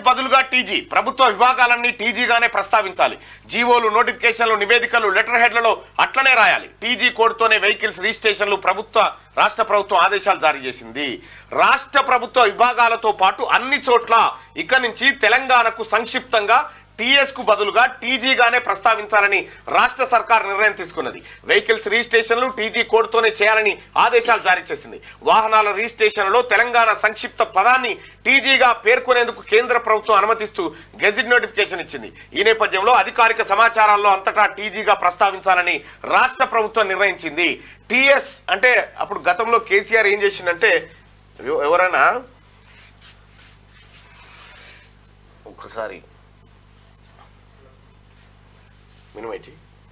బదులుగా టీజీ ప్రభుత్వ విభాగాలన్నీ టీజీగానే ప్రస్తావించాలి జీవోలు నోటిఫికేషన్లు నివేదికలు లెటర్ హెడ్లలో అట్లనే రాయాలి టీజీ కోడ్తోనే వెహికల్స్ రిజిస్ట్రేషన్లు ప్రభుత్వ రాష్ట్ర ప్రభుత్వం ఆదేశాలు జారీ చేసింది రాష్ట్ర ప్రభుత్వ విభాగాలతో పాటు అన్ని చోట్ల ఇక నుంచి తెలంగాణకు సంక్షిప్తంగా టీఎస్ కు బదులుగా టీజీగానే ప్రస్తావించాలని రాష్ట్ర సర్కార్ నిర్ణయం తీసుకున్నది వెహికల్స్ రిజిస్ట్రేషన్లు టీజీ కోడ్తోనే చేయాలని ఆదేశాలు జారీ చేసింది వాహనాల రిజిస్ట్రేషన్లో తెలంగాణ సంక్షిప్త పదాన్ని టీజీగా పేర్కొనేందుకు కేంద్ర ప్రభుత్వం అనుమతిస్తూ గెజిట్ నోటిఫికేషన్ ఇచ్చింది ఈ నేపథ్యంలో అధికారిక సమాచారాల్లో అంతటా టీజీగా ప్రస్తావించాలని రాష్ట్ర ప్రభుత్వం నిర్ణయించింది టీఎస్ అంటే అప్పుడు గతంలో కేసీఆర్ ఏం చేసిందంటే ఎవ- ఎవరైనా ఒక్కసారి మినిమైటి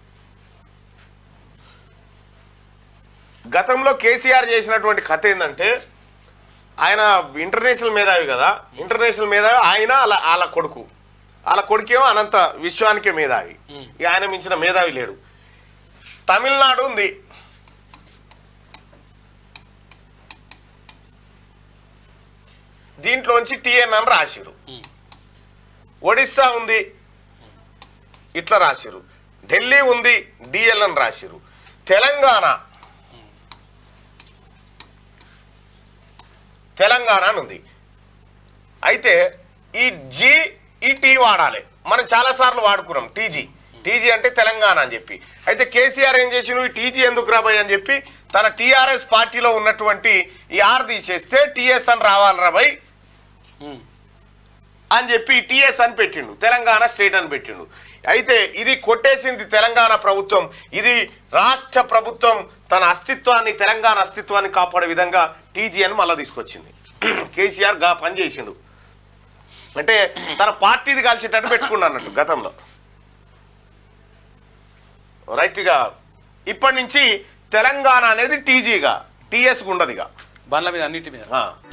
గతంలో కేసీఆర్ చేసినటువంటి కథ ఏంటంటే ఆయన ఇంటర్నేషనల్ మేధావి కదా ఇంటర్నేషనల్ మేధావి ఆయన అలా వాళ్ళ కొడుకు వాళ్ళ కొడుకేమో అనంత విశ్వానికే మేధావి ఇక ఆయన మించిన మేధావి లేడు తమిళనాడు ఉంది దీంట్లోంచి టిఎన్ అని రాసిరు ఒడిస్సా ఉంది ఇట్లా రాసిరు ఢిల్లీ ఉంది డిఎల్ అని రాసిరు తెలంగాణ తెలంగాణ అని ఉంది అయితే ఈ జి ఈ టీ వాడాలి మనం చాలాసార్లు వాడుకున్నాం టీజీ టీజీ అంటే తెలంగాణ అని చెప్పి అయితే కేసీఆర్ ఏం చేసి ఈ టీజీ ఎందుకు రాబోయ్ అని చెప్పి తన టీఆర్ఎస్ పార్టీలో ఉన్నటువంటి ఈ ఆర్ తీసేస్తే టీఎస్ అని రావాలి రాబోయ్ అని చెప్పి టీఎస్ అని పెట్టిండు తెలంగాణ స్టేట్ అని పెట్టిండు అయితే ఇది కొట్టేసింది తెలంగాణ ప్రభుత్వం ఇది రాష్ట్ర ప్రభుత్వం తన అస్తిత్వాన్ని తెలంగాణ అస్తిత్వాన్ని కాపాడే విధంగా టీజీ అని మళ్ళీ తీసుకొచ్చింది కేసీఆర్ గా పని చేసిండు అంటే తన పార్టీది కలిసేటట్టు పెట్టుకున్నా అన్నట్టు గతంలో రైట్గా ఇప్పటి నుంచి తెలంగాణ అనేది టీజీగా టీఎస్గా ఉండదు ఇక బండ్ల మీద అన్నిటి మీద ఆ.